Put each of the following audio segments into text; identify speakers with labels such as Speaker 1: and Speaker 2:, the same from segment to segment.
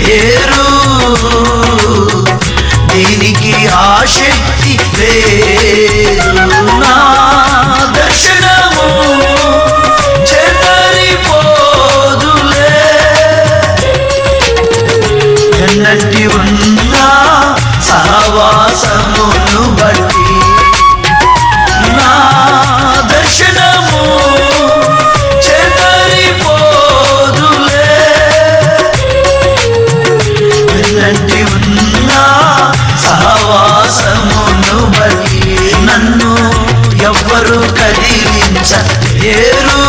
Speaker 1: లేరు దీనికి ఆసక్తి లేదు నా దర్శనము చెదరిపోదులే ఎన్నటి ఉన్నా సహవాసమును బట్టి నా దర్శనము చెదరిపోదులే ఎన్నటి ఉన్నా సహవాసమును బట్టి నన్ను ఎవ్వరు కదిలించలేరు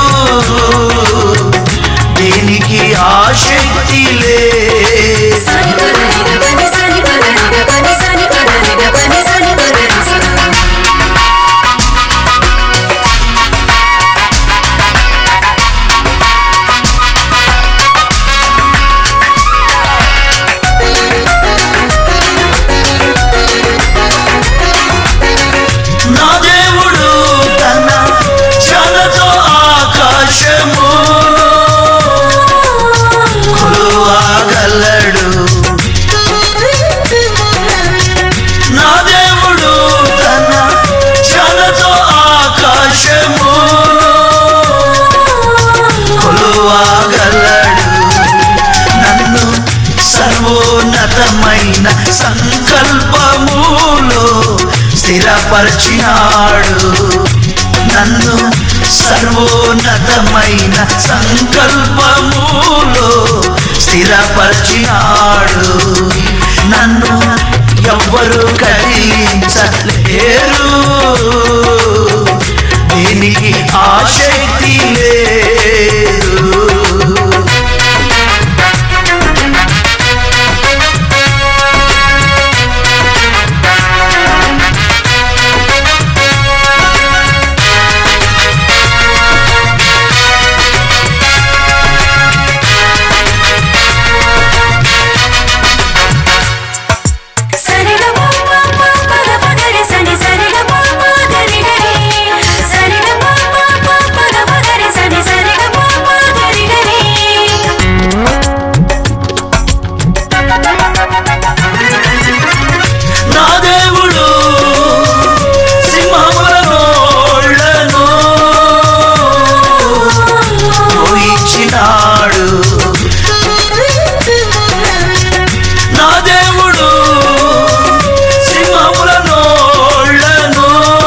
Speaker 1: దీనికి ఆసక్తి లేదు
Speaker 2: సని పద నిద పని సని పద నిద పని సని పద నిద పని సని పద నిస
Speaker 1: నా దేవుడు తన చలతో ఆకాశము కొలువగలడు నా దేవుడు తన చలతో ఆకాశము కొలువగలడు నన్ను సర్వోన్నతమైన సంకల్పములో స్థిరపరిచినాడు నన్ను సర్వోన్నతమైన సంకల్పములో స్థిరపరిచినాడు నన్ను ఎవ్వరు కదిలించలేరు దీనికి ఆసక్తి లేదు
Speaker 2: సరి గ ప ప ప పద పగరి సని సరి గ ప ప గరి గరి సరి గ ప ప ప పద పగరి సని సరి గ ప ప గరి గరి
Speaker 1: నా దేవుడు సింహముల నోళ్లను ఊహించినాడు నా దేవుడు సింహముల నోళ్లను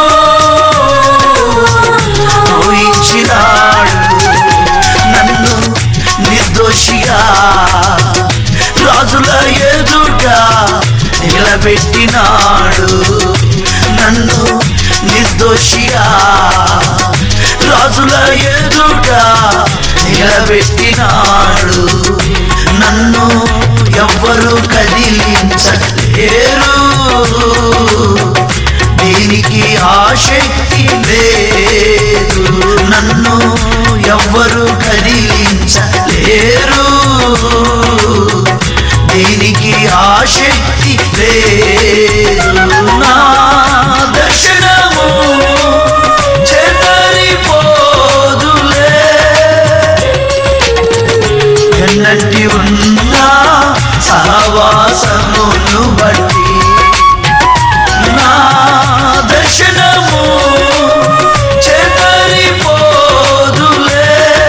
Speaker 1: ఊహించినాడు నన్ను నిర్దోషిగా రాజుల ఎదుట నిలబెట్టినాడు నన్ను నిర్దోషిగా రాజుల ఎదుట నిలబెట్టినాడు నన్ను ఎవ్వరు కదిలించలేరు దీనికి ఆసక్తి లేదు నన్ను ఎవ్వరు కదిలించలేరు దీనికి ఆసక్తి లేదు నా దర్శనము చెదరిపోదులే ఎన్నటి ఉన్నా సహవాసమును బట్టి నా దర్శనము చెదరిపోదులే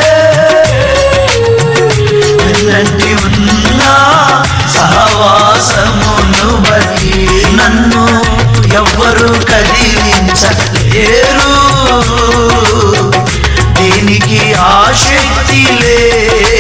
Speaker 1: ఎన్నటి ఉన్నా సహవాసమును బట్టి నన్ను ఎవ్వరు కదిలించలేరు దీనికి ఆసక్తి లేదు